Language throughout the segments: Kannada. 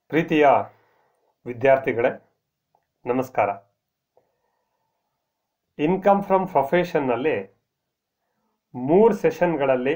ಪ್ರೀತಿಯ ವಿದ್ಯಾರ್ಥಿಗಳೇ ನಮಸ್ಕಾರ ಇನ್ಕಮ್ ಫ್ರಮ್ ಪ್ರೊಫೆಷನ್ನಲ್ಲಿ ಮೂರು ಸೆಷನ್ಗಳಲ್ಲಿ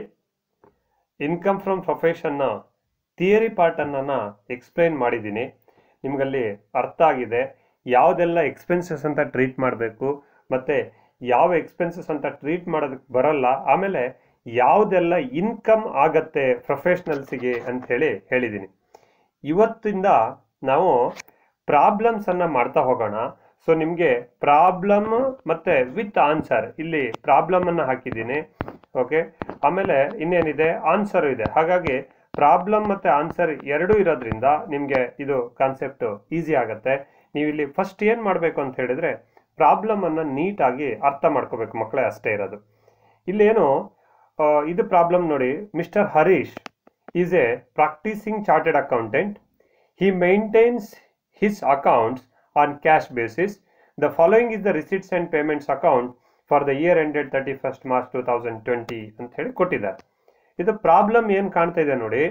ಇನ್ಕಮ್ ಫ್ರಮ್ ಪ್ರೊಫೆಷನ್ನ ಥಿಯರಿ ಪಾರ್ಟನ್ನು ಎಕ್ಸ್ಪ್ಲೈನ್ ಮಾಡಿದ್ದೀನಿ ನಿಮಗಲ್ಲಿ ಅರ್ಥ ಆಗಿದೆ ಯಾವುದೆಲ್ಲ ಎಕ್ಸ್ಪೆನ್ಸಸ್ ಅಂತ ಟ್ರೀಟ್ ಮಾಡಬೇಕು ಮತ್ತು ಯಾವ ಎಕ್ಸ್ಪೆನ್ಸಸ್ ಅಂತ ಟ್ರೀಟ್ ಮಾಡೋದಕ್ಕೆ ಬರಲ್ಲ ಆಮೇಲೆ ಯಾವುದೆಲ್ಲ ಇನ್ಕಮ್ ಆಗತ್ತೆ ಪ್ರೊಫೆಷ್ನಲ್ಸಿಗೆ ಅಂತ ಹೇಳಿ ಹೇಳಿದ್ದೀನಿ ಇವತ್ತಿಂದ ನಾವು ಪ್ರಾಬ್ಲಮ್ಸ್ ಅನ್ನ ಮಾಡ್ತಾ ಹೋಗೋಣ ಸೊ ನಿಮಗೆ ಪ್ರಾಬ್ಲಮ್ ಮತ್ತೆ ವಿತ್ ಆನ್ಸರ್ ಇಲ್ಲಿ ಪ್ರಾಬ್ಲಮ್ ಅನ್ನ ಹಾಕಿದ್ದೀನಿ ಓಕೆ ಆಮೇಲೆ ಇನ್ನೇನಿದೆ ಆನ್ಸರ್ ಇದೆ ಹಾಗಾಗಿ ಪ್ರಾಬ್ಲಮ್ ಮತ್ತೆ ಆನ್ಸರ್ ಎರಡೂ ಇರೋದ್ರಿಂದ ನಿಮಗೆ ಇದು ಕಾನ್ಸೆಪ್ಟ್ ಈಸಿ ಆಗುತ್ತೆ ನೀವು ಇಲ್ಲಿ ಫಸ್ಟ್ ಏನು ಮಾಡಬೇಕು ಅಂತ ಹೇಳಿದ್ರೆ ಪ್ರಾಬ್ಲಮ್ ಅನ್ನ ನೀಟಾಗಿ ಅರ್ಥ ಮಾಡ್ಕೋಬೇಕು ಮಕ್ಕಳೇ ಅಷ್ಟೇ ಇರೋದು ಇಲ್ಲೇನು ಆ, ಇದು ಪ್ರಾಬ್ಲಮ್ ನೋಡಿ mister Harish is a practising chartered accountant he maintains his accounts on cash basis. The following is the receipts and payments account for the year ended 31st March 2020 ಅಂತ ಹೇಳಿ ಕೊಟ್ಟಿದ್ದಾರೆ ಇದು ಪ್ರಾಬ್ಲಮ್ ಏನು ಕಾಣ್ತಾ ಇದೆ ನೋಡಿ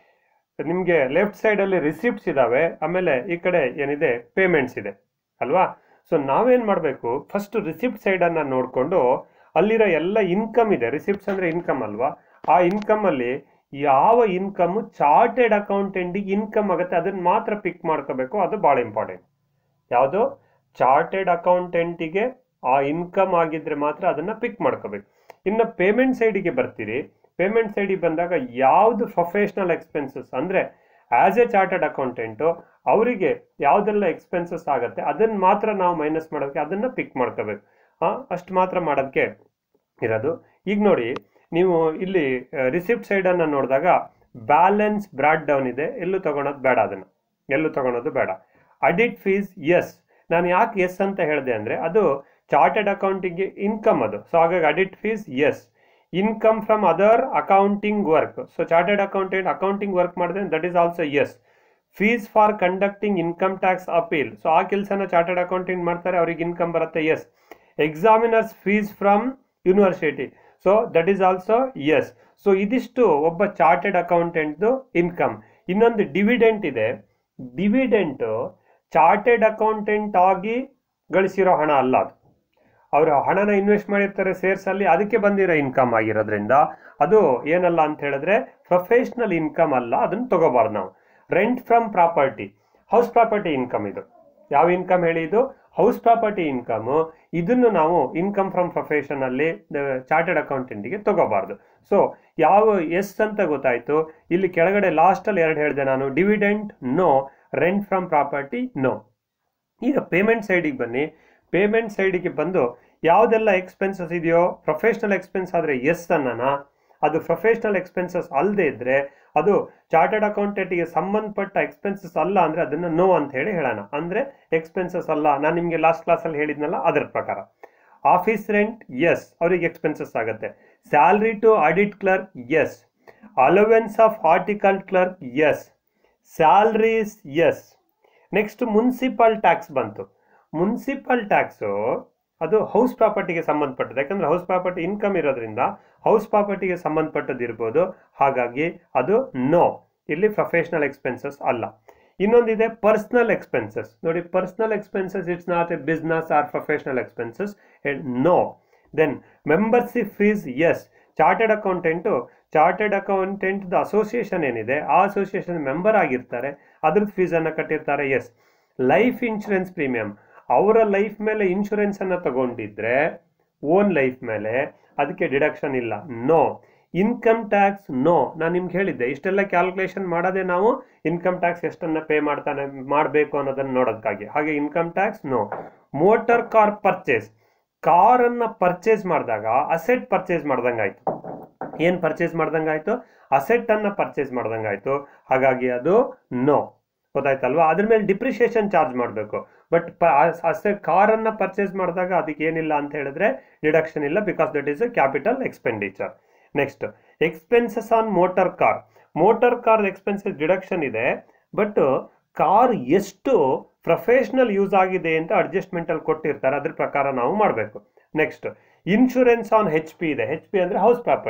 ನಿಮಗೆ ಲೆಫ್ಟ್ ಸೈಡಲ್ಲಿ ರಿಸಿಪ್ಟ್ಸ್ ಇದಾವೆ ಆಮೇಲೆ ಈ ಕಡೆ ಏನಿದೆ ಪೇಮೆಂಟ್ಸ್ ಇದೆ ಅಲ್ವಾ ಸೊ ನಾವೇನು ಮಾಡಬೇಕು ಫಸ್ಟ್ ರಿಸಿಪ್ಟ್ ಸೈಡನ್ನು ನೋಡಿಕೊಂಡು ಅಲ್ಲಿರೋ ಎಲ್ಲ ಇನ್ಕಮ್ ಇದೆ ರಿಸಿಪ್ಟ್ಸ್ ಅಂದರೆ ಇನ್ಕಮ್ ಅಲ್ವಾ ಆ ಇನ್ಕಮಲ್ಲಿ ಯಾವ ಇನ್ಕಮ್ ಚಾರ್ಟೆಡ್ ಅಕೌಂಟೆಂಟಿಗೆ ಇನ್ಕಮ್ ಆಗುತ್ತೆ ಅದನ್ನ ಮಾತ್ರ ಪಿಕ್ ಮಾಡ್ಕೋಬೇಕು ಅದು ಭಾಳ ಇಂಪಾರ್ಟೆಂಟ್ ಯಾವುದು ಚಾರ್ಟೆಡ್ ಅಕೌಂಟೆಂಟಿಗೆ ಆ ಇನ್ಕಮ್ ಆಗಿದ್ರೆ ಮಾತ್ರ ಅದನ್ನ ಪಿಕ್ ಮಾಡ್ಕೋಬೇಕು ಇನ್ನು ಪೇಮೆಂಟ್ ಸೈಡಿಗೆ ಬರ್ತೀರಿ ಪೇಮೆಂಟ್ ಸೈಡಿಗೆ ಬಂದಾಗ ಯಾವುದು ಪ್ರೊಫೆಷನಲ್ ಎಕ್ಸ್ಪೆನ್ಸಸ್ ಅಂದರೆ ಆಸ್ ಎ ಚಾರ್ಟೆಡ್ ಅಕೌಂಟೆಂಟು ಅವರಿಗೆ ಯಾವುದೆಲ್ಲ ಎಕ್ಸ್ಪೆನ್ಸಸ್ ಆಗುತ್ತೆ ಅದನ್ನ ಮಾತ್ರ ನಾವು ಮೈನಸ್ ಮಾಡೋದಕ್ಕೆ ಅದನ್ನ ಪಿಕ್ ಮಾಡ್ಕೋಬೇಕು ಅಷ್ಟು ಮಾತ್ರ ಮಾಡೋದಕ್ಕೆ ಇರೋದು ಈಗ ನೋಡಿ ನೀವು ಇಲ್ಲಿ ರಿಸಿಪ್ಟ್ ಸೈಡನ್ನು ನೋಡಿದಾಗ ಬ್ಯಾಲೆನ್ಸ್ ಬ್ರಾಡ್ ಡೌನ್ ಇದೆ ಎಲ್ಲೂ ತಗೊಳೋದು ಬೇಡ ಅದನ್ನು ಎಲ್ಲೂ ತಗೊಳೋದು ಬೇಡ ಅಡಿಟ್ ಫೀಸ್ ಎಸ್ ನಾನು ಯಾಕೆ ಎಸ್ ಅಂತ ಹೇಳಿದೆ ಅಂದರೆ ಅದು ಚಾರ್ಟೆಡ್ ಅಕೌಂಟಿಂಗ್ಗೆ ಇನ್ಕಮ್ ಅದು ಸೊ ಹಾಗಾಗಿ audit fees yes income from other accounting work so chartered accountant accounting work ಮಾಡಿದ್ರೆ that is also yes fees for conducting income tax appeal so ಆ ಕೆಲಸನ ಚಾರ್ಟೆಡ್ ಅಕೌಂಟೆಂಟ್ ಮಾಡ್ತಾರೆ ಅವ್ರಿಗೆ ಇನ್ಕಮ್ ಬರುತ್ತೆ yes examiners fees from university so that is also yes so ಇದಿಷ್ಟು ಒಬ್ಬ ಚಾರ್ಟೆಡ್ ಅಕೌಂಟೆಂಟ್ದು ಇನ್ಕಮ್ ಇನ್ನೊಂದು ಡಿವಿಡೆಂಟ್ ಇದೆ ಡಿವಿಡೆಂಟ್ ಚಾರ್ಟೆಡ್ ಅಕೌಂಟೆಂಟ್ ಆಗಿ ಗಳಿಸಿರೋ ಹಣ ಅಲ್ಲ ಅದು ಅವರು ಹಣನ ಇನ್ವೆಸ್ಟ್ ಮಾಡಿರ್ತಾರೆ ಸೇರ್ಸ್ ಅಲ್ಲಿ ಅದಕ್ಕೆ ಬಂದಿರೋ ಇನ್ಕಮ್ ಆಗಿರೋದ್ರಿಂದ ಅದು ಏನಲ್ಲ ಅಂತ ಹೇಳಿದ್ರೆ ಪ್ರೊಫೆಷನಲ್ ಇನ್ಕಮ್ ಅಲ್ಲ ಅದನ್ನ ತಗೋಬಾರ್ದು ನಾವು rent from property house property income ಇದು ಯಾವ ಇನ್ಕಮ್ ಹೇಳಿ ಇದು ಹೌಸ್ ಪ್ರಾಪರ್ಟಿ ಇನ್ಕಮ್ ಇದನ್ನು ನಾವು ಇನ್ಕಮ್ ಫ್ರಮ್ ಪ್ರೊಫೆಷನ್ ಅಲ್ಲಿ ಚಾರ್ಟೆಡ್ ಅಕೌಂಟೆಂಟಿಗೆ ತಗೋಬಾರ್ದು ಸೊ ಯಾವ ಎಸ್ ಅಂತ ಗೊತ್ತಾಯ್ತು ಇಲ್ಲಿ ಕೆಳಗಡೆ ಲಾಸ್ಟ್ ಅಲ್ಲಿ ಎರಡು ಹೇಳಿದೆ ನಾನು dividend no rent from property no ಈಗ ಪೇಮೆಂಟ್ ಸೈಡಿಗೆ ಬನ್ನಿ ಪೇಮೆಂಟ್ ಸೈಡಿಗೆ ಬಂದು ಯಾವುದೆಲ್ಲ ಎಕ್ಸ್ಪೆನ್ಸಸ್ ಇದೆಯೋ ಪ್ರೊಫೆಷನಲ್ ಎಕ್ಸ್ಪೆನ್ಸ್ ಆದರೆ ಎಸ್ ಅನ್ನೋಣ ಅದು ಪ್ರೊಫೆಷನಲ್ ಎಕ್ಸ್ಪೆನ್ಸಸ್ ಅಲ್ಲದೆ ಇದ್ರೆ ಅದು ಚಾರ್ಟೆಡ್ ಅಕೌಂಟೆಂಟಿಗೆ ಸಂಬಂಧಪಟ್ಟ ಎಕ್ಸ್ಪೆನ್ಸಸ್ ಅಲ್ಲ ಅಂದ್ರೆ ಅದನ್ನ ನೋ ಅಂತ ಹೇಳಿ ಹೇಳೋಣ ಅಂದ್ರೆ ಎಕ್ಸ್ಪೆನ್ಸಸ್ ಅಲ್ಲ ನಾನು ನಿಮಗೆ ಲಾಸ್ಟ್ ಕ್ಲಾಸಲ್ಲಿ ಹೇಳಿದ್ನಲ್ಲ ಅದರ ಪ್ರಕಾರ ಆಫೀಸ್ ರೆಂಟ್ ಎಸ್ ಅವರಿಗೆ ಎಕ್ಸ್ಪೆನ್ಸಸ್ ಆಗುತ್ತೆ salary to audit clerk yes allowance of article clerk yes salaries yes next municipal tax ಬಂತು ಮುನ್ಸಿಪಲ್ ಟ್ಯಾಕ್ಸು ಅದು ಹೌಸ್ ಪ್ರಾಪರ್ಟಿಗೆ ಸಂಬಂಧಪಟ್ಟದ್ದು ಯಾಕಂದ್ರೆ ಹೌಸ್ ಪ್ರಾಪರ್ಟಿ ಇನ್ಕಮ್ ಇರೋದ್ರಿಂದ ಹೌಸ್ ಪ್ರಾಪರ್ಟಿಗೆ ಸಂಬಂಧಪಟ್ಟದ್ದು ಇರ್ಬೋದು ಹಾಗಾಗಿ ಅದು ನೋ ಇಲ್ಲಿ ಪ್ರೊಫೆಷನಲ್ ಎಕ್ಸ್ಪೆನ್ಸಸ್ ಅಲ್ಲ ಇನ್ನೊಂದಿದೆ ಪರ್ಸನಲ್ ಎಕ್ಸ್ಪೆನ್ಸಸ್ ನೋಡಿ personal expenses it's not a business or professional expenses no then membership fees yes chartered accountant chartered accountant association ಏನಿದೆ ಆ ಅಸೋಸಿಯೇಷನ್ ಮೆಂಬರ್ ಆಗಿರ್ತಾರೆ ಅದ್ರದ್ದು ಫೀಸನ್ನು ಕಟ್ಟಿರ್ತಾರೆ ಎಸ್ ಲೈಫ್ ಇನ್ಶೂರೆನ್ಸ್ ಪ್ರೀಮಿಯಂ ಅವರ ಲೈಫ್ ಮೇಲೆ ಇನ್ಶೂರೆನ್ಸ್ ಅನ್ನ ತಗೊಂಡಿದ್ರೆ ಓನ್ ಲೈಫ್ ಮೇಲೆ ಅದಕ್ಕೆ ಡಿಡಕ್ಷನ್ ಇಲ್ಲ ನೋ ಇನ್ಕಮ್ ಟ್ಯಾಕ್ಸ್ ನೋ ನಾನು ನಿಮ್ಗೆ ಹೇಳಿದ್ದೆ ಇಷ್ಟೆಲ್ಲ ಕ್ಯಾಲ್ಕುಲೇಷನ್ ಮಾಡೋದೇ ನಾವು ಇನ್ಕಮ್ ಟ್ಯಾಕ್ಸ್ ಎಷ್ಟನ್ನ ಪೇ ಮಾಡ್ತಾನೆ ಮಾಡಬೇಕು ಅನ್ನೋದನ್ನ ನೋಡೋದಕ್ಕಾಗಿ ಹಾಗೆ income tax no motor car purchase ಕಾರನ್ನ ಪರ್ಚೇಸ್ ಮಾಡಿದಾಗ ಅಸೆಟ್ ಪರ್ಚೇಸ್ ಮಾಡ್ದಂಗಾಯ್ತು ಏನು ಪರ್ಚೇಸ್ ಮಾಡ್ದಂಗಾಯ್ತು ಅಸೆಟ್ ಅನ್ನ ಪರ್ಚೇಸ್ ಮಾಡ್ದಂಗಾಯ್ತು ಹಾಗಾಗಿ ಅದು ನೋ ಗೊತ್ತಾಯ್ತಲ್ವಾ ಅದ್ರ ಮೇಲೆ ಡಿಪ್ರಿಷಿಯೇಷನ್ ಚಾರ್ಜ್ ಮಾಡಬೇಕು ಬಟ್ ಅಸೆ ಕಾರನ್ನ ಪರ್ಚೇಸ್ ಮಾಡಿದಾಗ ಅದಕ್ಕೆ ಏನಿಲ್ಲ ಅಂತ ಹೇಳಿದ್ರೆ ಡಿಡಕ್ಷನ್ ಇಲ್ಲ because that is a capital expenditure next expenses on motor car motor car expenses deduction ಇದೆ ಬಟ್ ಕಾರ್ ಎಷ್ಟು ಪ್ರೊಫೆಷನಲ್ ಯೂಸ್ ಆಗಿದೆ ಅಂತ ಅಡ್ಜಸ್ಟ್ಮೆಂಟ್ ಅಲ್ಲಿ ಕೊಟ್ಟಿರ್ತಾರೆ ಅದ್ರ ಪ್ರಕಾರ ನಾವು ಮಾಡಬೇಕು next insurance on H P ಇದೆ ಹೆಚ್ ಪಿ ಅಂದ್ರೆ ಹೌಸ್ ಪ್ರಾಪರ್ಟಿ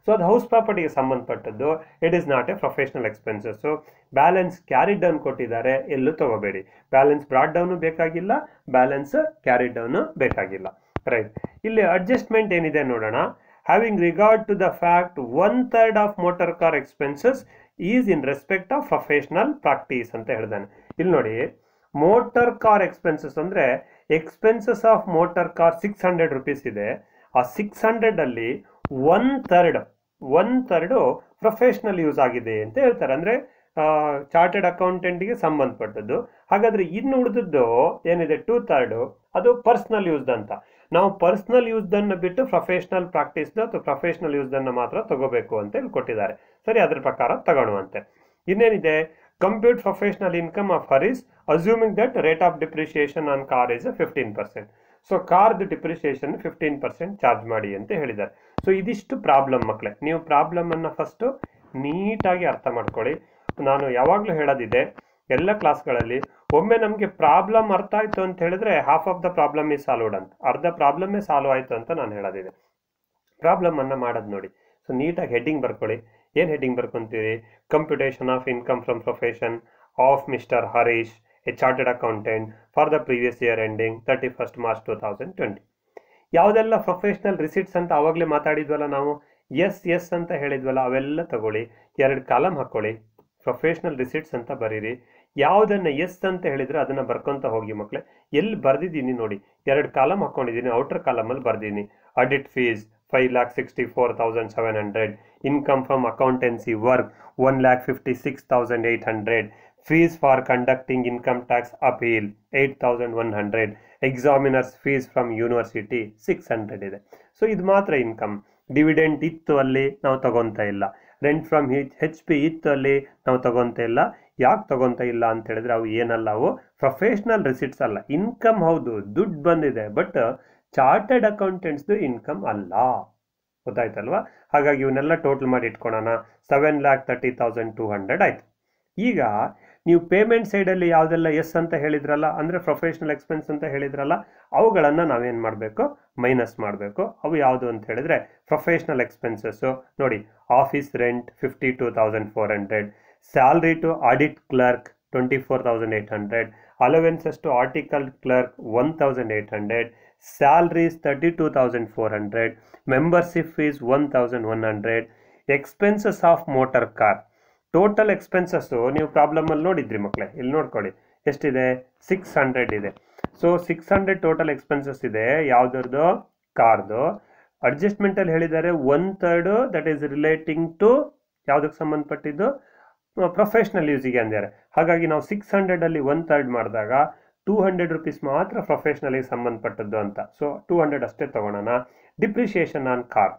ಸೊ ಅದು ಹೌಸ್ ಪ್ರಾಪರ್ಟಿಗೆ ಸಂಬಂಧಪಟ್ಟದ್ದು it is not a professional expenses balance carried down ಕೊಟ್ಟಿದ್ದಾರೆ ಎಲ್ಲೂ ತಗೋಬೇಡಿ ಬ್ಯಾಲೆನ್ಸ್ ಬ್ರಾಡ್ ಡೌನು ಬೇಕಾಗಿಲ್ಲ ಬ್ಯಾಲೆನ್ಸ್ ಕ್ಯಾರಿಡ್ ಡೌನು ಬೇಕಾಗಿಲ್ಲ ರೈಟ್ ಇಲ್ಲಿ ಅಡ್ಜಸ್ಟ್ಮೆಂಟ್ ಏನಿದೆ ನೋಡೋಣ having regard to the fact one third of motor car expenses is in respect of professional practice ಅಂತ ಹೇಳ್ದಾನೆ ಇಲ್ಲಿ ನೋಡಿ ಮೋಟರ್ ಕಾರ್ ಎಕ್ಸ್ಪೆನ್ಸಸ್ ಅಂದ್ರೆ expenses of motor car six hundred rupees ಇದೆ ಆ ಸಿಕ್ಸ್ ಹಂಡ್ರೆಡ್ ಅಲ್ಲಿ one third one third professional use ಆಗಿದೆ ಅಂತ ಹೇಳ್ತಾರೆ ಅಂದ್ರೆ ಚಾರ್ಟೆಡ್ ಅಕೌಂಟೆಂಟ್ಗೆ ಸಂಬಂಧಪಟ್ಟದ್ದು ಹಾಗಾದ್ರೆ ಇನ್ನು ಉಳಿದದ್ದು ಏನಿದೆ ಟೂ ಥರ್ಡ್ ಅದು ಪರ್ಸನಲ್ ಯೂಸ್ಡ್ ಅಂತ ನಾವು ಪರ್ಸನಲ್ ಯೂಸ್ದನ್ನು ಬಿಟ್ಟು ಪ್ರೊಫೆಷನಲ್ ಪ್ರಾಕ್ಟೀಸ್ದು ಅಥವಾ ಪ್ರೊಫೆಷನಲ್ ಯೂಸ್ದನ್ನು ಮಾತ್ರ ತಗೋಬೇಕು ಅಂತ ಹೇಳಿ ಕೊಟ್ಟಿದ್ದಾರೆ ಸರಿ ಅದ್ರ ಪ್ರಕಾರ ತಗೊಳ್ಳುವಂತೆ ಇನ್ನೇನಿದೆ compute professional income of Harish assuming that rate of depreciation on car is fifteen percent so ಕಾರ್ದು ಡಿಪ್ರಿಸಿಯೇಷನ್ ಫಿಫ್ಟೀನ್ ಪರ್ಸೆಂಟ್ ಚಾರ್ಜ್ ಮಾಡಿ ಅಂತ ಹೇಳಿದ್ದಾರೆ ಸೊ ಇದಿಷ್ಟು ಪ್ರಾಬ್ಲಮ್ ಮಕ್ಕಳೇ ನೀವು ಪ್ರಾಬ್ಲಮ್ ಅನ್ನ ಫಸ್ಟ್ ನೀಟಾಗಿ ಅರ್ಥ ಮಾಡ್ಕೊಳ್ಳಿ ನಾನು ಯಾವಾಗಲೂ ಹೇಳೋದಿದೆ ಎಲ್ಲ ಕ್ಲಾಸ್ಗಳಲ್ಲಿ ಒಮ್ಮೆ ನಮಗೆ ಪ್ರಾಬ್ಲಮ್ ಅರ್ಥ ಆಯ್ತು ಅಂತ ಹೇಳಿದ್ರೆ ಹಾಫ್ ಆಫ್ ದ ಪ್ರಾಬ್ಲಮ್ ಈ ಸಾಲ್ವ್ಡ್ ಅಂತ ಅರ್ಧ ಪ್ರಾಬ್ಲಮ್ಮೇ ಸಾಲ್ವ್ ಆಯ್ತು ಅಂತ ನಾನು ಹೇಳೋದಿದೆ ಪ್ರಾಬ್ಲಮ್ ಅನ್ನ ಮಾಡೋದು ನೋಡಿ ಸೊ ನೀಟಾಗಿ ಹೆಡ್ಡಿಂಗ್ ಬರ್ಕೊಳ್ಳಿ ಏನು ಹೆಡ್ಡಿಂಗ್ ಬರ್ಕೊಂತೀರಿ computation of income from profession of mister Harish a chartered accountant for the previous year ending thirty first March two thousand twenty ಯಾವುದೆಲ್ಲ ಪ್ರೊಫೆಷನಲ್ ರಿಸಿಟ್ಸ್ ಅಂತ ಅವಾಗಲೇ ಮಾತಾಡಿದ್ವಲ್ಲ ನಾವು ಎಸ್ ಎಸ್ ಅಂತ ಹೇಳಿದ್ವಲ್ಲ ಅವೆಲ್ಲ ತಗೊಳ್ಳಿ ಎರಡು ಕಾಲಮ್ ಹಾಕ್ಕೊಳ್ಳಿ ಪ್ರೊಫೆಷನಲ್ ರಿಸಿಟ್ಸ್ ಅಂತ ಬರೀರಿ ಯಾವುದನ್ನ ಎಸ್ ಅಂತ ಹೇಳಿದ್ರೆ ಅದನ್ನ ಬರ್ಕೊಂತ ಹೋಗಿ ಮಕ್ಕಳೇ ಎಲ್ಲಿ ಬರ್ದಿದ್ದೀನಿ ನೋಡಿ ಎರಡು ಕಾಲಮ್ ಹಾಕೊಂಡಿದ್ದೀನಿ ಔಟರ್ ಕಾಲಮಲ್ಲಿ ಬರ್ದೀನಿ audit fees five lakh sixty four thousand seven hundred income from accountancy work one lakh fifty six thousand eight hundred fees for conducting income tax appeal eight thousand one hundred examiners fees from university six hundred ಇದೆ ಸೊ ಇದು ಮಾತ್ರ ಇನ್ಕಮ್ ಡಿವಿಡೆಂಟ್ ಇತ್ತು ಅಲ್ಲಿ ನಾವು ತಗೊಂತ ಇಲ್ಲ ರೆಂಟ್ ಫ್ರಮ್ ಹೆಚ್ ಪಿ ಇತ್ತು ಅಲ್ಲಿ ನಾವು ತಗೊಂತ ಇಲ್ಲ ಯಾಕೆ ತಗೊಂತ ಇಲ್ಲ ಅಂತ ಹೇಳಿದ್ರೆ ಅವು ಏನಲ್ಲ ಅವು ಪ್ರೊಫೆಷನಲ್ ರಿಸಿಟ್ಸ್ ಅಲ್ಲ ಇನ್ಕಮ್ ಹೌದು ದುಡ್ಡು ಬಂದಿದೆ ಬಟ್ ಚಾರ್ಟೆಡ್ ಅಕೌಂಟೆಂಟ್ಸ್ದು ಇನ್ಕಮ್ ಅಲ್ಲ ಗೊತ್ತಾಯ್ತಲ್ವಾ ಹಾಗಾಗಿ ಇವನ್ನೆಲ್ಲ ಟೋಟಲ್ ಮಾಡಿ ಇಟ್ಕೊಳ್ಳೋಣ seven lakh thirty thousand two hundred ಆಯ್ತು ಈಗ ನೀವು ಪೇಮೆಂಟ್ ಸೈಡಲ್ಲಿ ಯಾವುದೆಲ್ಲ ಎಸ್ ಅಂತ ಹೇಳಿದ್ರಲ್ಲ ಅಂದರೆ ಪ್ರೊಫೆಷನಲ್ ಎಕ್ಸ್ಪೆನ್ಸ್ ಅಂತ ಹೇಳಿದ್ರಲ್ಲ ಅವುಗಳನ್ನು ನಾವೇನು ಮಾಡಬೇಕು ಮೈನಸ್ ಮಾಡಬೇಕು ಅವು ಯಾವುದು ಅಂತ ಹೇಳಿದ್ರೆ ಪ್ರೊಫೆಷನಲ್ ಎಕ್ಸ್ಪೆನ್ಸಸ್ಸು ನೋಡಿ office rent fifty two thousand four hundred salary to audit clerk twenty four thousand eight hundred allowances to article clerk one thousand eight hundred salaries thirty two thousand four hundred membership fees one thousand one hundred expenses of motor car total expenses ನೀವು ಪ್ರಾಬ್ಲಮಲ್ಲಿ ನೋಡಿದ್ರಿ ಮಕ್ಕಳೇ ಇಲ್ಲಿ ನೋಡ್ಕೊಳ್ಳಿ ಎಷ್ಟಿದೆ ಸಿಕ್ಸ್ ಹಂಡ್ರೆಡ್ ಇದೆ so six hundred total expenses ಇದೆ ಯಾವುದ್ರದ್ದು ಕಾರ್ದು ಅಡ್ಜಸ್ಟ್ಮೆಂಟಲ್ಲಿ ಹೇಳಿದ್ದಾರೆ one third that is relating to ಯಾವುದಕ್ಕೆ ಸಂಬಂಧಪಟ್ಟಿದ್ದು ಪ್ರೊಫೆಷ್ನಲ್ ಯೂಸಿಗೆ ಅಂದಿದ್ದಾರೆ ಹಾಗಾಗಿ ನಾವು ಸಿಕ್ಸ್ ಹಂಡ್ರೆಡಲ್ಲಿ ಒನ್ ಥರ್ಡ್ ಮಾಡಿದಾಗ ಟೂ ಹಂಡ್ರೆಡ್ ರುಪೀಸ್ ಮಾತ್ರ ಪ್ರೊಫೆಷ್ನಲಿಗೆ ಸಂಬಂಧಪಟ್ಟದ್ದು ಅಂತ ಸೊ ಟೂ ಹಂಡ್ರೆಡ್ ಅಷ್ಟೇ ತಗೊಳ್ಳೋಣ depreciation on car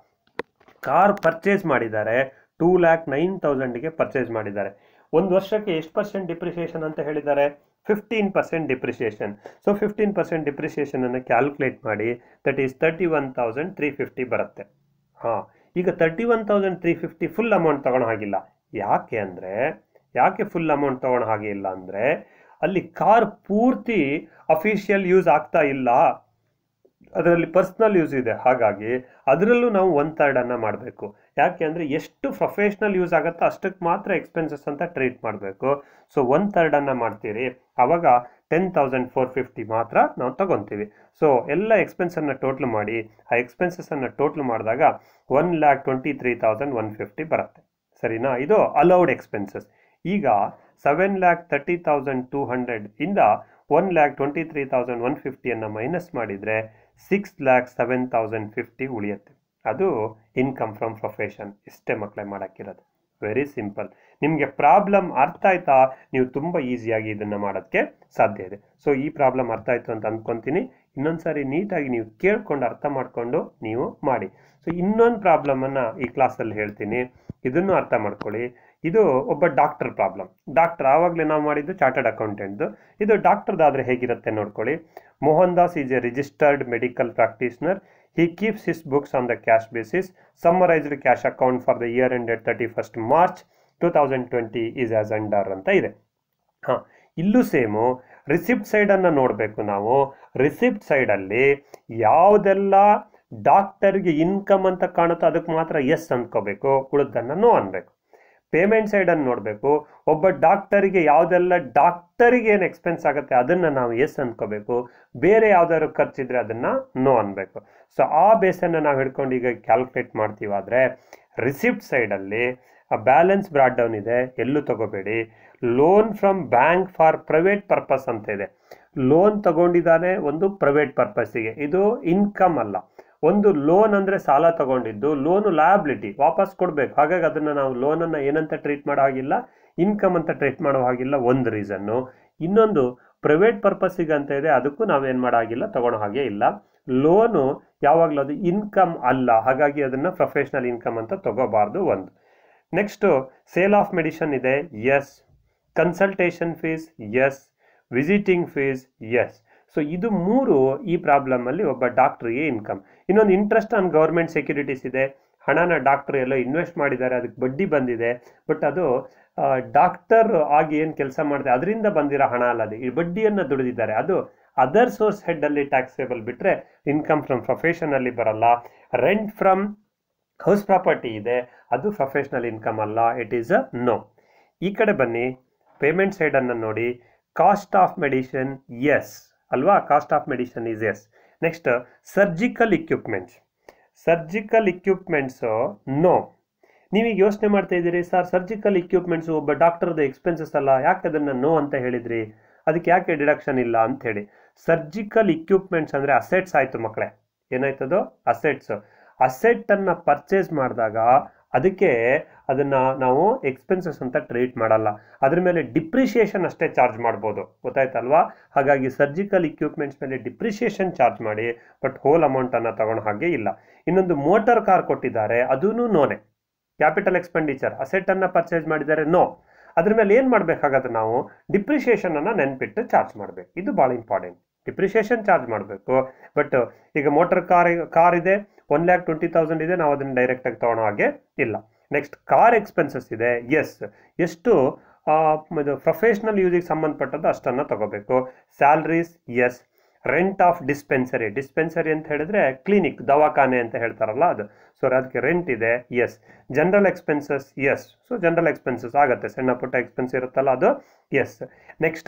car purchase ಮಾಡಿದ್ದಾರೆ ಟೂ ಲ್ಯಾಕ್ ನೈನ್ ತೌಸಂಡ್ಗೆ ಪರ್ಚೇಸ್ ಮಾಡಿದ್ದಾರೆ ಒಂದು ವರ್ಷಕ್ಕೆ ಎಷ್ಟು ಪರ್ಸೆಂಟ್ ಡಿಪ್ರಿಷಿಯೇಷನ್ ಅಂತ ಹೇಳಿದ್ದಾರೆ fifteen percent depreciation so fifteen percent depreciation ಅನ್ನು ಕ್ಯಾಲ್ಕುಲೇಟ್ ಮಾಡಿ that is thirty one thousand three fifty ಬರುತ್ತೆ ಹಾಂ ಈಗ thirty one thousand three fifty full amount ತಗೊಳ್ಳೋ ಹಾಗಿಲ್ಲ ಯಾಕೆ ಅಂದರೆ ಯಾಕೆ ಫುಲ್ ಅಮೌಂಟ್ ತಗೊಳ್ಳೋ ಹಾಗೆ ಇಲ್ಲ ಅಂದರೆ ಅಲ್ಲಿ ಕಾರ್ ಪೂರ್ತಿ ಅಫಿಷಿಯಲ್ ಯೂಸ್ ಆಗ್ತಾ ಇಲ್ಲ ಅದರಲ್ಲಿ ಪರ್ಸ್ನಲ್ ಯೂಸ್ ಇದೆ ಹಾಗಾಗಿ ಅದರಲ್ಲೂ ನಾವು ಒನ್ ಥರ್ಡ್ ಅನ್ನ ಮಾಡಬೇಕು ಯಾಕೆ ಅಂದರೆ ಎಷ್ಟು ಪ್ರೊಫೆಷ್ನಲ್ ಯೂಸ್ ಆಗುತ್ತೋ ಅಷ್ಟಕ್ಕೆ ಮಾತ್ರ ಎಕ್ಸ್ಪೆನ್ಸಸ್ ಅಂತ ಟ್ರೀಟ್ ಮಾಡಬೇಕು ಸೊ ಒನ್ ಥರ್ಡ್ ಅನ್ನ ಮಾಡ್ತೀರಿ ಅವಾಗ ಟೆನ್ ತೌಸಂಡ್ ಫೋರ್ ಫಿಫ್ಟಿ ಮಾತ್ರ ನಾವು ತಗೊತೀವಿ ಸೊ ಎಲ್ಲ ಎಕ್ಸ್ಪೆನ್ಸನ್ನು ಟೋಟ್ಲ್ ಮಾಡಿ ಆ ಎಕ್ಸ್ಪೆನ್ಸಸ್ಸನ್ನು ಟೋಟ್ಲ್ ಮಾಡಿದಾಗ one lakh twenty three thousand one fifty ಬರುತ್ತೆ ಸರಿನಾ ಇದು ಅಲೌಡ್ ಎಕ್ಸ್ಪೆನ್ಸಸ್ ಈಗ seven lakh thirty thousand two hundred ಇಂದ one lakh twenty three thousand one ಫಿಫ್ಟಿಯನ್ನು ಮೈನಸ್ ಮಾಡಿದರೆ six lakh seven thousand fifty ಉಳಿಯುತ್ತೆ ಅದು ಇನ್ಕಮ್ ಫ್ರಮ್ ಪ್ರೊಫೆಷನ್ ಇಷ್ಟೇ ಮಕ್ಕಳೇ ಮಾಡೋಕ್ಕಿರೋದು ವೆರಿ ಸಿಂಪಲ್ ನಿಮಗೆ ಪ್ರಾಬ್ಲಮ್ ಅರ್ಥ ಆಯ್ತಾ ನೀವು ತುಂಬ ಈಸಿಯಾಗಿ ಇದನ್ನು ಮಾಡೋಕ್ಕೆ ಸಾಧ್ಯ ಇದೆ ಸೊ ಈ ಪ್ರಾಬ್ಲಮ್ ಅರ್ಥ ಆಯ್ತು ಅಂತ ಅಂದ್ಕೊತೀನಿ ಇನ್ನೊಂದ್ಸಾರಿ ನೀಟಾಗಿ ನೀವು ಕೇಳ್ಕೊಂಡು ಅರ್ಥ ಮಾಡಿಕೊಂಡು ನೀವು ಮಾಡಿ ಸೊ ಇನ್ನೊಂದು ಪ್ರಾಬ್ಲಮನ್ನು ಈ ಕ್ಲಾಸಲ್ಲಿ ಹೇಳ್ತೀನಿ ಇದನ್ನು ಅರ್ಥ ಮಾಡ್ಕೊಳ್ಳಿ ಇದು ಒಬ್ಬ ಡಾಕ್ಟರ್ ಪ್ರಾಬ್ಲಮ್ ಡಾಕ್ಟರ್ ಆವಾಗಲೇ ನಾವು ಮಾಡಿದ್ದು ಚಾರ್ಟರ್ಡ್ ಅಕೌಂಟೆಂಟ್ದು ಇದು ಡಾಕ್ಟರ್ದಾದರೆ ಹೇಗಿರುತ್ತೆ ನೋಡ್ಕೊಳ್ಳಿ Mohan Das is a registered medical practitioner he keeps his books on the cash basis summarised cash account for the year ended thirty first March two thousand twenty is as under ಅಂತ ಇದೆ ಹಾಂ ಇಲ್ಲೂ ಸೇಮು ರಿಸಿಪ್ಟ್ ಸೈಡನ್ನು ನೋಡಬೇಕು ನಾವು ರಿಸಿಪ್ಟ್ ಸೈಡಲ್ಲಿ ಯಾವುದೆಲ್ಲ ಡಾಕ್ಟರ್ಗೆ ಇನ್ಕಮ್ ಅಂತ ಕಾಣುತ್ತೋ ಅದಕ್ಕೆ ಮಾತ್ರ ಎಸ್ ಅಂದ್ಕೋಬೇಕು ಉಳಿದನ್ನು ನೋ ಅನ್ಬೇಕು ಪೇಮೆಂಟ್ ಸೈಡನ್ನು ನೋಡಬೇಕು ಒಬ್ಬ ಡಾಕ್ಟರಿಗೆ ಯಾವುದೆಲ್ಲ ಡಾಕ್ಟರಿಗೆ ಏನು ಎಕ್ಸ್ಪೆನ್ಸ್ ಆಗುತ್ತೆ ಅದನ್ನು ನಾವು ಎಸ್ ಅಂದ್ಕೋಬೇಕು ಬೇರೆ ಯಾವ್ದಾದ್ರು ಖರ್ಚಿದ್ರೆ ಅದನ್ನು ನೋ ಅನ್ಬೇಕು ಸೊ ಆ ಬೇಸನ್ನು ನಾವು ಹಿಡ್ಕೊಂಡು ಈಗ ಕ್ಯಾಲ್ಕುಲೇಟ್ ಮಾಡ್ತೀವಾದರೆ ರಿಸಿಪ್ಟ್ ಸೈಡಲ್ಲಿ ಬ್ಯಾಲೆನ್ಸ್ ಬ್ರಾಡ್ ಡೌನ್ ಇದೆ ಎಲ್ಲೂ ತಗೋಬೇಡಿ loan from bank for private purpose ಅಂತ ಇದೆ ಲೋನ್ ತಗೊಂಡಿದ್ದಾನೆ ಒಂದು ಪ್ರೈವೇಟ್ ಪರ್ಪಸ್ಸಿಗೆ ಇದು ಇನ್ಕಮ್ ಅಲ್ಲ ಒಂದು ಲೋನ್ ಅಂದರೆ ಸಾಲ ತಗೊಂಡಿದ್ದು ಲೋನು ಲಯಬಿಲಿಟಿ ವಾಪಸ್ ಕೊಡಬೇಕು ಹಾಗಾಗಿ ಅದನ್ನು ನಾವು ಲೋನನ್ನು ಏನಂತ ಟ್ರೀಟ್ ಮಾಡೋ ಹಾಗಿಲ್ಲ ಇನ್ಕಮ್ ಅಂತ ಟ್ರೀಟ್ ಮಾಡೋ ಹಾಗಿಲ್ಲ ಒಂದು ರೀಸನ್ನು ಇನ್ನೊಂದು ಪ್ರೈವೇಟ್ ಪರ್ಪಸ್ಸಿಗೆ ಅಂತ ಇದೆ ಅದಕ್ಕೂ ನಾವೇನು ಮಾಡೋ ಹಾಗಿಲ್ಲ ತಗೊಳ್ಳೋ ಹಾಗೆ ಇಲ್ಲ ಲೋನು ಯಾವಾಗಲೂ ಅದು ಇನ್ಕಮ್ ಅಲ್ಲ ಹಾಗಾಗಿ ಅದನ್ನು ಪ್ರೊಫೆಷ್ನಲ್ ಇನ್ಕಮ್ ಅಂತ ತಗೋಬಾರ್ದು ಒಂದು ನೆಕ್ಸ್ಟು ಸೇಲ್ ಆಫ್ ಮೆಡಿಷನ್ ಇದೆ yes consultation fees yes visiting fees yes so ಇದು ಮೂರು ಈ ಪ್ರಾಬ್ಲಮಲ್ಲಿ ಒಬ್ಬ ಡಾಕ್ಟ್ರಿಗೆ ಇನ್ಕಮ್ ಇನ್ನೊಂದು ಇಂಟ್ರೆಸ್ಟ್ ಆನ್ ಗೌರ್ಮೆಂಟ್ ಸೆಕ್ಯೂರಿಟೀಸ್ ಇದೆ ಹಣನ ಡಾಕ್ಟ್ರ್ ಎಲ್ಲೋ ಇನ್ವೆಸ್ಟ್ ಮಾಡಿದ್ದಾರೆ ಅದಕ್ಕೆ ಬಡ್ಡಿ ಬಂದಿದೆ ಬಟ್ ಅದು ಡಾಕ್ಟರ್ ಆಗಿ ಏನು ಕೆಲಸ ಮಾಡಿದೆ ಅದರಿಂದ ಬಂದಿರೋ ಹಣ ಅಲ್ಲ ಅದು ಈ ಬಡ್ಡಿಯನ್ನು ದುಡಿದಿದ್ದಾರೆ ಅದು ಅದರ್ ಸೋರ್ಸ್ ಹೆಡ್ಡಲ್ಲಿ ಟ್ಯಾಕ್ಸೇಬಲ್ ಬಿಟ್ಟರೆ ಇನ್ಕಮ್ ಫ್ರಮ್ ಪ್ರೊಫೆಷನಲ್ಲಿ ಬರಲ್ಲ ರೆಂಟ್ ಫ್ರಮ್ ಹೌಸ್ ಪ್ರಾಪರ್ಟಿ ಇದೆ ಅದು ಪ್ರೊಫೆಷ್ನಲ್ ಇನ್ಕಮ್ ಅಲ್ಲ ಇಟ್ ಈಸ್ ಅ ನೋ ಈ ಕಡೆ ಬನ್ನಿ ಪೇಮೆಂಟ್ ಸೈಡನ್ನು ನೋಡಿ ಕಾಸ್ಟ್ ಆಫ್ ಮೆಡಿಷನ್ ಎಸ್ ಅಲ್ವಾ cost of medicine is yes next surgical equipments surgical equipments no ನೀವೀಗ ಯೋಚನೆ ಮಾಡ್ತಾ ಇದ್ದೀರಿ ಸರ್ ಸರ್ಜಿಕಲ್ ಇಕ್ವಿಪ್ಮೆಂಟ್ಸ್ ಒಬ್ಬ ಡಾಕ್ಟರ್ದು ಎಕ್ಸ್ಪೆನ್ಸಸ್ ಅಲ್ಲ ಯಾಕೆ ಅದನ್ನು ನೋ ಅಂತ ಹೇಳಿದ್ರಿ ಅದಕ್ಕೆ ಯಾಕೆ ಡಿಡಕ್ಷನ್ ಇಲ್ಲ ಅಂತ ಹೇಳಿ ಸರ್ಜಿಕಲ್ ಇಕ್ವಿಪ್ಮೆಂಟ್ಸ್ ಅಂದರೆ ಅಸೆಟ್ಸ್ ಆಯಿತು ಮಕ್ಕಳೇ ಏನಾಯ್ತದು ಅಸೆಟ್ಸ್ ಅಸೆಟ್ಟನ್ನು ಪರ್ಚೇಸ್ ಮಾಡಿದಾಗ ಅದಕ್ಕೆ ಅದನ್ನು ನಾವು ಎಕ್ಸ್ಪೆನ್ಸಸ್ ಅಂತ ಟ್ರೀಟ್ ಮಾಡಲ್ಲ ಅದ್ರ ಮೇಲೆ ಡಿಪ್ರಿಷಿಯೇಷನ್ ಅಷ್ಟೇ ಚಾರ್ಜ್ ಮಾಡ್ಬೋದು ಗೊತ್ತಾಯ್ತಲ್ವಾ ಹಾಗಾಗಿ ಸರ್ಜಿಕಲ್ ಇಕ್ವಿಪ್ಮೆಂಟ್ಸ್ ಮೇಲೆ ಡಿಪ್ರಿಷಿಯೇಷನ್ ಚಾರ್ಜ್ ಮಾಡಿ ಬಟ್ ಹೋಲ್ ಅಮೌಂಟನ್ನು ತಗೊಳ್ಳೋ ಹಾಗೆ ಇಲ್ಲ ಇನ್ನೊಂದು ಮೋಟಾರ್ ಕಾರ್ ಕೊಟ್ಟಿದ್ದಾರೆ ಅದೂ ನೋನೆ ಕ್ಯಾಪಿಟಲ್ ಎಕ್ಸ್ಪೆಂಡಿಚರ್ ಅಸೆಟ್ಟನ್ನು ಪರ್ಚೇಸ್ ಮಾಡಿದ್ದಾರೆ ನೋ ಅದ್ರ ಮೇಲೆ ಏನು ಮಾಡಬೇಕಾಗತ್ತೆ ನಾವು ಡಿಪ್ರಿಷಿಯೇಷನನ್ನು ನೆನ್ಪಿಟ್ಟು ಚಾರ್ಜ್ ಮಾಡಬೇಕು ಇದು ಭಾಳ ಇಂಪಾರ್ಟೆಂಟ್ ಡಿಪ್ರಿಷಿಯೇಷನ್ ಚಾರ್ಜ್ ಮಾಡಬೇಕು ಬಟ್ ಈಗ ಮೋಟರ್ ಕಾರ್ ಕಾರ್ ಇದೆ ಒನ್ ಲ್ಯಾಕ್ ಟ್ವೆಂಟಿ ತೌಸಂಡ್ ಇದೆ ನಾವು ಅದನ್ನು ಡೈರೆಕ್ಟಾಗಿ ತೊಗೊಳೋ ಹಾಗೆ ಇಲ್ಲ ನೆಕ್ಸ್ಟ್ ಕಾರ್ ಎಕ್ಸ್ಪೆನ್ಸಸ್ ಇದೆ ಎಸ್ ಎಷ್ಟು ಇದು ಪ್ರೊಫೆಷ್ನಲ್ ಯೂಸಿಗೆ ಸಂಬಂಧಪಟ್ಟದ್ದು ಅಷ್ಟನ್ನು ತಗೋಬೇಕು salaries yes rent of dispensary dispensary ಅಂತ ಹೇಳಿದ್ರೆ ಕ್ಲಿನಿಕ್ ದವಾಖಾನೆ ಅಂತ ಹೇಳ್ತಾರಲ್ಲ ಅದು ಸೊ ಅದಕ್ಕೆ ರೆಂಟ್ ಇದೆ yes general expenses yes so general expenses ಆಗುತ್ತೆ ಸಣ್ಣ ಪುಟ್ಟ ಎಕ್ಸ್ಪೆನ್ಸ್ ಇರುತ್ತಲ್ಲ ಅದು ಎಸ್ ನೆಕ್ಸ್ಟ್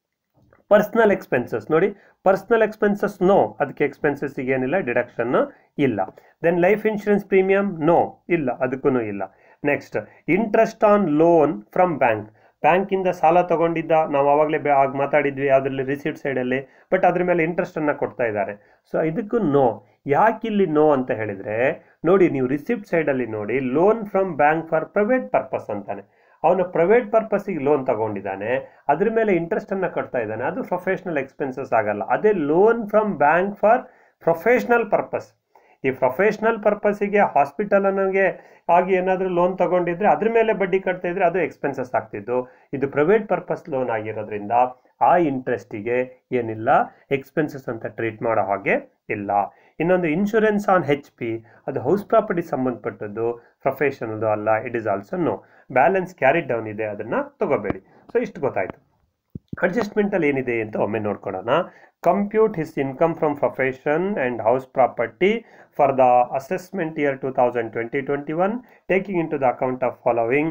ಪರ್ಸ್ನಲ್ ಎಕ್ಸ್ಪೆನ್ಸಸ್ ನೋಡಿ ಪರ್ಸ್ನಲ್ ಎಕ್ಸ್ಪೆನ್ಸಸ್ ನೋ ಅದಕ್ಕೆ ಎಕ್ಸ್ಪೆನ್ಸಸ್ಸಿಗೆ ಏನಿಲ್ಲ ಡಿಡಕ್ಷನ್ ಇಲ್ಲ then life insurance premium no ಇಲ್ಲ ಅದಕ್ಕೂ ಇಲ್ಲ next interest on loan from bank ಬ್ಯಾಂಕಿಂದ ಸಾಲ ತಗೊಂಡಿದ್ದ ನಾವು ಆವಾಗಲೇ ಆಗ ಮಾತಾಡಿದ್ವಿ ಅದರಲ್ಲಿ ರಿಸೀಟ್ ಸೈಡಲ್ಲಿ ಬಟ್ ಅದ್ರ ಮೇಲೆ ಇಂಟ್ರೆಸ್ಟನ್ನು ಕೊಡ್ತಾ ಇದ್ದಾರೆ ಸೊ ಇದಕ್ಕೂ ನೋ ಯಾಕಿಲ್ಲಿ ನೋ ಅಂತ ಹೇಳಿದರೆ ನೋಡಿ ನೀವು ರಿಸಿಪ್ಟ್ ಸೈಡಲ್ಲಿ ನೋಡಿ loan from bank for private purpose ಅಂತಾನೆ ಅವನು ಪ್ರೈವೇಟ್ ಪರ್ಪಸ್ಸಿಗೆ ಲೋನ್ ತಗೊಂಡಿದ್ದಾನೆ ಅದ್ರ ಮೇಲೆ ಇಂಟ್ರೆಸ್ಟನ್ನು ಕಟ್ತಾ ಇದ್ದಾನೆ ಅದು ಪ್ರೊಫೆಷ್ನಲ್ ಎಕ್ಸ್ಪೆನ್ಸಸ್ ಆಗಲ್ಲ ಅದೇ loan from bank for professional purpose ಈ ಪ್ರೊಫೆಷ್ನಲ್ ಪರ್ಪಸ್ಸಿಗೆ ಹಾಸ್ಪಿಟಲನಿಗೆ ಆಗಿ ಏನಾದರೂ ಲೋನ್ ತಗೊಂಡಿದ್ರೆ ಅದ್ರ ಮೇಲೆ ಬಡ್ಡಿ ಕಟ್ತಾ ಇದ್ರೆ ಅದು ಎಕ್ಸ್ಪೆನ್ಸಸ್ ಆಗ್ತಿದ್ದು ಇದು ಪ್ರೈವೇಟ್ ಪರ್ಪಸ್ ಲೋನ್ ಆಗಿರೋದ್ರಿಂದ ಆ ಇಂಟ್ರೆಸ್ಟಿಗೆ ಏನಿಲ್ಲ ಎಕ್ಸ್ಪೆನ್ಸಸ್ ಅಂತ ಟ್ರೀಟ್ ಮಾಡೋ ಹಾಗೆ ಇಲ್ಲ ಇನ್ನೊಂದು ಇನ್ಶೂರೆನ್ಸ್ ಆನ್ ಹೆಚ್ ಪಿ ಅದು ಹೌಸ್ ಪ್ರಾಪರ್ಟಿ ಸಂಬಂಧಪಟ್ಟದ್ದು ಪ್ರೊಫೆಷನಲ್ದು ಅಲ್ಲ it is also no balance carried down ಇದೆ ಅದನ್ನು ತಗೋಬೇಡಿ ಸೊ ಇಷ್ಟು ಗೊತ್ತಾಯಿತು ಅಡ್ಜಸ್ಟ್ಮೆಂಟಲ್ಲಿ ಏನಿದೆ ಅಂತ ಒಮ್ಮೆ ನೋಡ್ಕೊಳ್ಳೋಣ compute his income from profession and house property for the assessment year two thousand twenty twenty one taking in to the account of following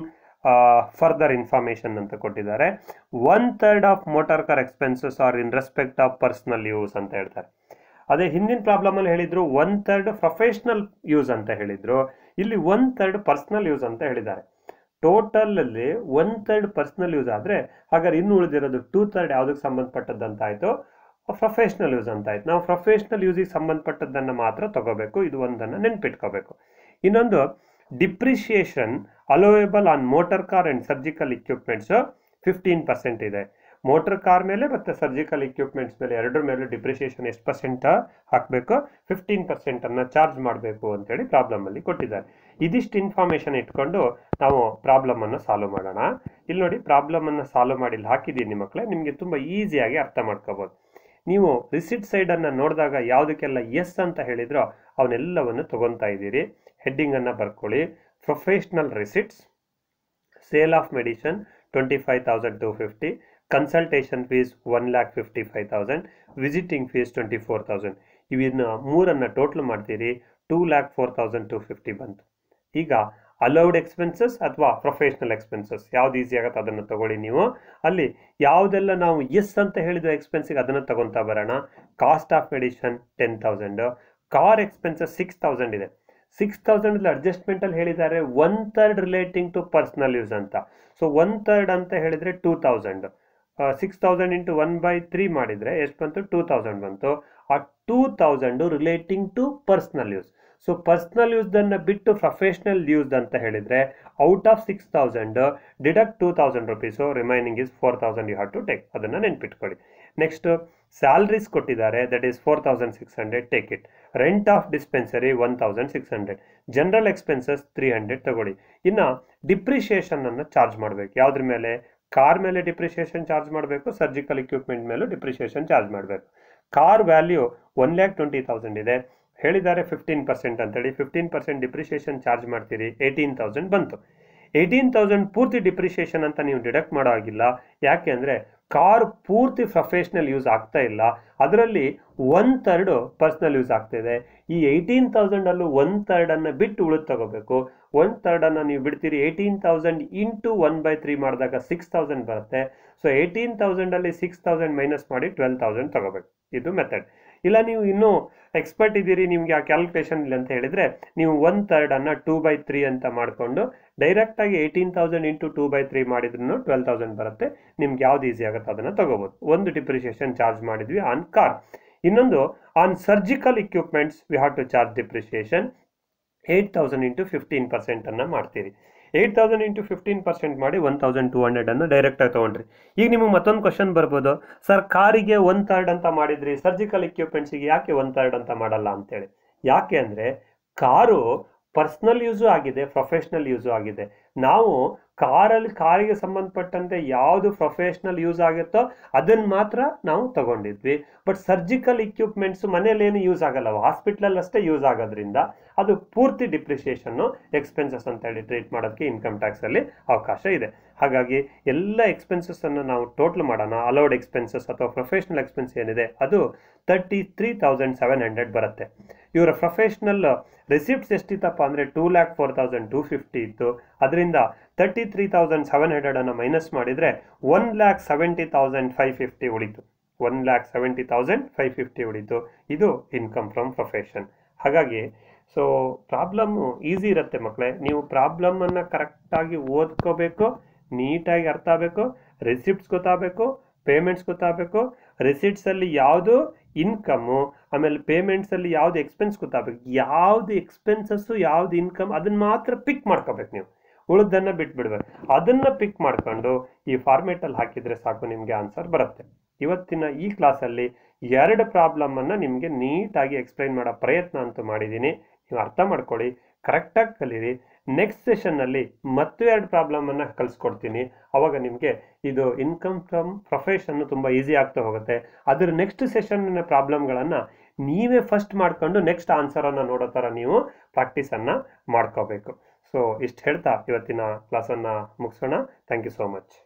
further information ಅಂತ ಕೊಟ್ಟಿದ್ದಾರೆ one third of motor car expenses are in respect of personal use ಅಂತ ಹೇಳ್ತಾರೆ ಅದೇ ಹಿಂದಿನ ಪ್ರಾಬ್ಲಮಲ್ಲಿ ಹೇಳಿದ್ರು ಒನ್ ಥರ್ಡ್ ಪ್ರೊಫೆಷ್ನಲ್ ಯೂಸ್ ಅಂತ ಹೇಳಿದ್ರು ಇಲ್ಲಿ ಒನ್ ಥರ್ಡ್ ಪರ್ಸ್ನಲ್ ಯೂಸ್ ಅಂತ ಹೇಳಿದ್ದಾರೆ ಟೋಟಲಲ್ಲಿ ಒನ್ ಥರ್ಡ್ ಪರ್ಸ್ನಲ್ ಯೂಸ್ ಆದರೆ ಹಾಗಾದ್ರೆ ಇನ್ನು ಉಳಿದಿರೋದು ಟೂ ಥರ್ಡ್ ಯಾವುದಕ್ಕೆ ಸಂಬಂಧಪಟ್ಟದ್ದಂತ ಆಯಿತು ಪ್ರೊಫೆಷ್ನಲ್ ಯೂಸ್ ಅಂತ ಆಯ್ತು ನಾವು ಪ್ರೊಫೆಷ್ನಲ್ ಯೂಸಿಗೆ ಸಂಬಂಧಪಟ್ಟದ್ದನ್ನು ಮಾತ್ರ ತಗೋಬೇಕು ಇದು ಒಂದನ್ನು ನೆನ್ಪಿಟ್ಕೋಬೇಕು ಇನ್ನೊಂದು depreciation allowable on motor car and surgical equipments fifteen percent ಇದೆ ಮೋಟರ್ ಕಾರ್ ಮೇಲೆ ಮತ್ತು ಸರ್ಜಿಕಲ್ ಇಕ್ವಿಪ್ಮೆಂಟ್ಸ್ ಮೇಲೆ ಎರಡರ ಮೇಲೆ ಡಿಪ್ರಿಷಿಯೇಷನ್ ಎಷ್ಟು ಪರ್ಸೆಂಟ್ ಹಾಕಬೇಕು ಫಿಫ್ಟೀನ್ ಪರ್ಸೆಂಟನ್ನು ಚಾರ್ಜ್ ಮಾಡಬೇಕು ಅಂತೇಳಿ ಪ್ರಾಬ್ಲಮಲ್ಲಿ ಕೊಟ್ಟಿದ್ದಾರೆ ಇದಿಷ್ಟು ಇನ್ಫಾರ್ಮೇಷನ್ ಇಟ್ಕೊಂಡು ನಾವು ಪ್ರಾಬ್ಲಮನ್ನು ಸಾಲ್ವ್ ಮಾಡೋಣ ಇಲ್ಲಿ ನೋಡಿ ಪ್ರಾಬ್ಲಮನ್ನು ಸಾಲ್ವ್ ಮಾಡಿ ಇಲ್ಲಿ ಹಾಕಿದ್ದೀನಿ ಮಕ್ಕಳೇ ನಿಮಗೆ ತುಂಬ ಈಸಿಯಾಗಿ ಅರ್ಥ ಮಾಡ್ಕೋಬೋದು ನೀವು ರಿಸಿಟ್ ಸೈಡನ್ನು ನೋಡಿದಾಗ ಯಾವುದಕ್ಕೆಲ್ಲ ಎಸ್ ಅಂತ ಹೇಳಿದ್ರೋ ಅವನ್ನೆಲ್ಲವನ್ನು ತೊಗೊತಾ ಇದ್ದೀರಿ ಹೆಡ್ಡಿಂಗನ್ನು ಬರ್ಕೊಳ್ಳಿ professional receipts sale of medicine twenty five thousand two fifty consultation fees one lakh fifty five thousand visiting fees twenty four thousand ಇವನ್ನ ಮೂರನ್ನು ಟೋಟಲ್ ಮಾಡ್ತೀರಿ two lakh four thousand two fifty ಬಂತು ಈಗ ಅಲೌಡ್ ಎಕ್ಸ್ಪೆನ್ಸಸ್ ಅಥವಾ ಪ್ರೊಫೆಷ್ನಲ್ ಎಕ್ಸ್ಪೆನ್ಸಸ್ ಯಾವ್ದು ಈಸಿ ಆಗುತ್ತೆ ಅದನ್ನು ತಗೊಳ್ಳಿ ನೀವು ಅಲ್ಲಿ ಯಾವುದೆಲ್ಲ ನಾವು ಎಸ್ ಅಂತ ಹೇಳಿದ ಎಕ್ಸ್ಪೆನ್ಸಿಗೆ ಅದನ್ನು ತಗೊತಾ ಬರೋಣ cost of medicine ten thousand car expenses six thousand ಇದೆ ಸಿಕ್ಸ್ ತೌಸಂಡ್ ಅಡ್ಜಸ್ಟ್ಮೆಂಟಲ್ಲಿ ಹೇಳಿದ್ದಾರೆ one third relating to personal use ಅಂತ ಸೊ ಒನ್ ಥರ್ಡ್ ಅಂತ ಹೇಳಿದರೆ two thousand six thousand into one by three ಮಾಡಿದರೆ ಎಷ್ಟು ಬಂತು ಟೂ ತೌಸಂಡ್ ಬಂತು ಆ two thousand relating to personal use so personal ಯೂಸ್ದನ್ನು ಬಿಟ್ಟು ಪ್ರೊಫೆಷ್ನಲ್ ಯೂಸ್ ಅಂತ ಹೇಳಿದರೆ out of six thousand deduct two thousand rupees remaining is four thousand you have to take ಅದನ್ನು ನೆನ್ಪಿಟ್ಕೊಳ್ಳಿ ನೆಕ್ಸ್ಟ್ ಸ್ಯಾಲ್ರೀಸ್ ಕೊಟ್ಟಿದ್ದಾರೆ that is four thousand six hundred take it rent of dispensary one thousand six hundred general expenses three hundred ತಗೊಳ್ಳಿ ಇನ್ನು ಡಿಪ್ರಿಷಿಯೇಷನ್ ಅನ್ನು ಚಾರ್ಜ್ ಮಾಡಬೇಕು ಯಾವುದ್ರ ಮೇಲೆ ಕಾರ್ ಮೇಲೆ ಡಿಪ್ರಿಷಿಯೇಷನ್ ಚಾರ್ಜ್ ಮಾಡಬೇಕು ಸರ್ಜಿಕಲ್ ಇಕ್ವಿಪ್ಮೆಂಟ್ ಮೇಲೂ ಡಿಪ್ರಿಷಿಯೇಷನ್ ಚಾರ್ಜ್ ಮಾಡಬೇಕು car value one lakh twenty thousand ಇದೆ ಹೇಳಿದ್ದಾರೆ ಫಿಫ್ಟೀನ್ ಪರ್ಸೆಂಟ್ ಅಂತೇಳಿ ಫಿಫ್ಟೀನ್ ಪರ್ಸೆಂಟ್ ಡಿಪ್ರಿಷಿಯೇಷನ್ ಚಾರ್ಜ್ ಮಾಡ್ತೀರಿ ಏಯ್ಟೀನ್ ತೌಸಂಡ್ ಬಂತು ಏಯ್ಟೀನ್ ತೌಸಂಡ್ ಪೂರ್ತಿ ಡಿಪ್ರಿಷಿಯೇಷನ್ ಅಂತ ನೀವು ಡಿಡಕ್ಟ್ ಮಾಡೋ ಆಗಿಲ್ಲ ಯಾಕೆ ಅಂದರೆ ಕಾರ್ ಪೂರ್ತಿ ಪ್ರೊಫೆಷ್ನಲ್ ಯೂಸ್ ಆಗ್ತಾ ಇಲ್ಲ ಅದರಲ್ಲಿ ಒನ್ ಥರ್ಡು ಪರ್ಸ್ನಲ್ ಯೂಸ್ ಆಗ್ತಿದೆ ಈ ಏಯ್ಟೀನ್ ತೌಸಂಡಲ್ಲೂ ಒನ್ ಥರ್ಡನ್ನು ಬಿಟ್ಟು ಉಳಿದು ತಗೋಬೇಕು ಒನ್ ಥರ್ಡನ್ನು ನೀವು ಬಿಡ್ತೀರಿ eighteen thousand into one by three ಮಾಡಿದಾಗ ಸಿಕ್ಸ್ ತೌಸಂಡ್ ಬರುತ್ತೆ ಸೊ ಏಯ್ಟೀನ್ ತೌಸಂಡಲ್ಲಿ ಸಿಕ್ಸ್ ತೌಸಂಡ್ ಮೈನಸ್ ಮಾಡಿ ಟ್ವೆಲ್ ತೌಸಂಡ್ ತಗೋಬೇಕು ಇದು ಮೆಥಡ್ ಇಲ್ಲ ನೀವು ಇನ್ನೂ ಎಕ್ಸ್ಪರ್ಟ್ ಇದ್ದೀರಿ ನಿಮಗೆ ಆ ಕ್ಯಾಲ್ಕುಲೇಷನ್ ಇಲ್ಲ ಅಂತ ಹೇಳಿದರೆ ನೀವು ಒನ್ ಥರ್ಡನ್ನು ಟೂ ಬೈ ತ್ರೀ ಅಂತ ಮಾಡಿಕೊಂಡು ಡೈರೆಕ್ಟಾಗಿ eighteen thousand into two by three ಮಾಡಿದ್ರು ಟ್ವೆಲ್ ತೌಸಂಡ್ ಬರುತ್ತೆ ನಿಮ್ಗೆ ಯಾವ್ದು ಈಸಿ ಆಗುತ್ತೆ ಅದನ್ನು ತಗೋಬೋದು ಒಂದು ಡಿಪ್ರಿಷಿಯೇಷನ್ ಚಾರ್ಜ್ ಮಾಡಿದ್ವಿ ಆನ್ ಕಾರ್ ಇನ್ನೊಂದು on surgical equipments we have to charge depreciation eight thousand into fifteen ಪರ್ಸೆಂಟನ್ನು ಮಾಡ್ತೀರಿ eight thousand into fifteen percent ಮಾಡಿ ಒನ್ ತೌಸಂಡ್ ಟೂ ಹಂಡ್ರೆಡನ್ನು ಡೈರೆಕ್ಟಾಗಿ ತೊಗೊಂಡ್ರಿ ಈಗ ನಿಮಗೆ ಮತ್ತೊಂದು ಕ್ವಶನ್ ಬರ್ಬೋದು ಸರ್ ಕಾರಿಗೆ ಒನ್ ಥರ್ಡ್ ಅಂತ ಮಾಡಿದ್ರಿ ಸರ್ಜಿಕಲ್ ಇಕ್ವಿಪ್ಮೆಂಟ್ಸಿಗೆ ಯಾಕೆ ಒನ್ ಥರ್ಡ್ ಅಂತ ಮಾಡಲ್ಲ ಅಂತೇಳಿ ಯಾಕೆ ಅಂದರೆ ಕಾರು ಪರ್ಸ್ನಲ್ ಯೂಸು ಆಗಿದೆ ಪ್ರೊಫೆಷ್ನಲ್ ಯೂಸು ಆಗಿದೆ ನಾವು ಕಾರಲ್ಲಿ ಕಾರಿಗೆ ಸಂಬಂಧಪಟ್ಟಂತೆ ಯಾವುದು ಪ್ರೊಫೆಷ್ನಲ್ ಯೂಸ್ ಆಗುತ್ತೋ ಅದನ್ನು ಮಾತ್ರ ನಾವು ತಗೊಂಡಿದ್ವಿ ಬಟ್ ಸರ್ಜಿಕಲ್ ಇಕ್ವಿಪ್ಮೆಂಟ್ಸ್ ಮನೇಲಿ ಏನು ಯೂಸ್ ಆಗಲ್ಲ ಹಾಸ್ಪಿಟ್ಲಲ್ಲಿ ಅಷ್ಟೇ ಯೂಸ್ ಆಗೋದ್ರಿಂದ ಅದು ಪೂರ್ತಿ ಡಿಪ್ರಿಷಿಯೇಷನ್ನು ಎಕ್ಸ್ಪೆನ್ಸಸ್ ಅಂತ ಹೇಳಿ ಟ್ರೀಟ್ ಮಾಡೋದಕ್ಕೆ ಇನ್ಕಮ್ ಟ್ಯಾಕ್ಸಲ್ಲಿ ಅವಕಾಶ ಇದೆ ಹಾಗಾಗಿ ಎಲ್ಲ ಎಕ್ಸ್ಪೆನ್ಸಸ್ಸನ್ನು ನಾವು ಟೋಟಲ್ ಮಾಡೋಣ ಅಲೌಡ್ ಎಕ್ಸ್ಪೆನ್ಸಸ್ ಅಥವಾ ಪ್ರೊಫೆಷ್ನಲ್ ಎಕ್ಸ್ಪೆನ್ಸ್ ಏನಿದೆ ಅದು thirty three thousand seven hundred ಬರುತ್ತೆ ಇವರ ಪ್ರೊಫೆಷ್ನಲ್ ರಿಸಿಪ್ಟ್ಸ್ ಎಷ್ಟಿತ್ತಪ್ಪ ಅಂದರೆ two lakh four thousand two fifty ಇತ್ತು ಅದರಿಂದ ತರ್ಟಿ ತ್ರೀ ತೌಸಂಡ್ ಸೆವೆನ್ ಹಂಡ್ರೆಡನ್ನು ಮೈನಸ್ ಮಾಡಿದರೆ one lakh seventy thousand five fifty ಉಳಿತು one lakh seventy thousand five fifty ಉಳಿತು ಇದು ಇನ್ಕಮ್ ಫ್ರಮ್ ಪ್ರೊಫೆಷನ್ ಹಾಗಾಗಿ ಸೊ ಪ್ರಾಬ್ಲಮ್ಮು ಈಸಿ ಇರುತ್ತೆ ಮಕ್ಕಳೇ ನೀವು ಪ್ರಾಬ್ಲಮನ್ನು ಕರೆಕ್ಟಾಗಿ ಓದ್ಕೋಬೇಕು ನೀಟಾಗಿ ಅರ್ಥ ಆಗಬೇಕು ರಿಸಿಪ್ಟ್ಸ್ ಗೊತ್ತಾಗಬೇಕು ಪೇಮೆಂಟ್ಸ್ ಗೊತ್ತಾಗಬೇಕು ರಿಸಿಟ್ಸಲ್ಲಿ ಯಾವುದು ಇನ್ಕಮ್ಮು ಆಮೇಲೆ ಪೇಮೆಂಟ್ಸಲ್ಲಿ ಯಾವುದು ಎಕ್ಸ್ಪೆನ್ಸ್ ಗೊತ್ತಾಗಬೇಕು ಯಾವುದು ಎಕ್ಸ್ಪೆನ್ಸಸ್ಸು ಯಾವುದು ಇನ್ಕಮ್ ಅದನ್ನು ಮಾತ್ರ ಪಿಕ್ ಮಾಡ್ಕೋಬೇಕು ನೀವು ಉಳಿದನ್ನು ಬಿಟ್ಬಿಡ್ಬೇಕು ಅದನ್ನು ಪಿಕ್ ಮಾಡ್ಕೊಂಡು ಈ ಫಾರ್ಮೇಟಲ್ಲಿ ಹಾಕಿದರೆ ಸಾಕು ನಿಮಗೆ ಆನ್ಸರ್ ಬರುತ್ತೆ ಇವತ್ತಿನ ಈ ಕ್ಲಾಸಲ್ಲಿ ಎರಡು ಪ್ರಾಬ್ಲಮನ್ನು ನಿಮಗೆ ನೀಟಾಗಿ ಎಕ್ಸ್ಪ್ಲೈನ್ ಮಾಡೋ ಪ್ರಯತ್ನ ಅಂತೂ ಮಾಡಿದ್ದೀನಿ ನೀವು ಅರ್ಥ ಮಾಡ್ಕೊಳ್ಳಿ ಕರೆಕ್ಟಾಗಿ ಕಲೀರಿ ನೆಕ್ಸ್ಟ್ ಸೆಷನ್ನಲ್ಲಿ ಮತ್ತೆ ಎರಡು ಪ್ರಾಬ್ಲಮನ್ನು ಕಲಿಸ್ಕೊಡ್ತೀನಿ ಅವಾಗ ನಿಮಗೆ ಇದು ಇನ್ಕಮ್ ಫ್ರಮ್ ಪ್ರೊಫೆಷನ್ನು ತುಂಬ ಈಸಿ ಆಗ್ತಾ ಹೋಗುತ್ತೆ ಅದರ ನೆಕ್ಸ್ಟ್ ಸೆಷನ್ನ ಪ್ರಾಬ್ಲಮ್ಗಳನ್ನು ನೀವೇ ಫಸ್ಟ್ ಮಾಡ್ಕೊಂಡು ನೆಕ್ಸ್ಟ್ ಆನ್ಸರನ್ನು ನೋಡೋ ಥರ ನೀವು ಪ್ರಾಕ್ಟೀಸನ್ನು ಮಾಡ್ಕೋಬೇಕು ಸೊ ಇಷ್ಟು ಹೇಳ್ತಾ ಇವತ್ತಿನ ಕ್ಲಾಸನ್ನು ಮುಗಿಸೋಣ ಥ್ಯಾಂಕ್ ಯು ಸೋ ಮಚ್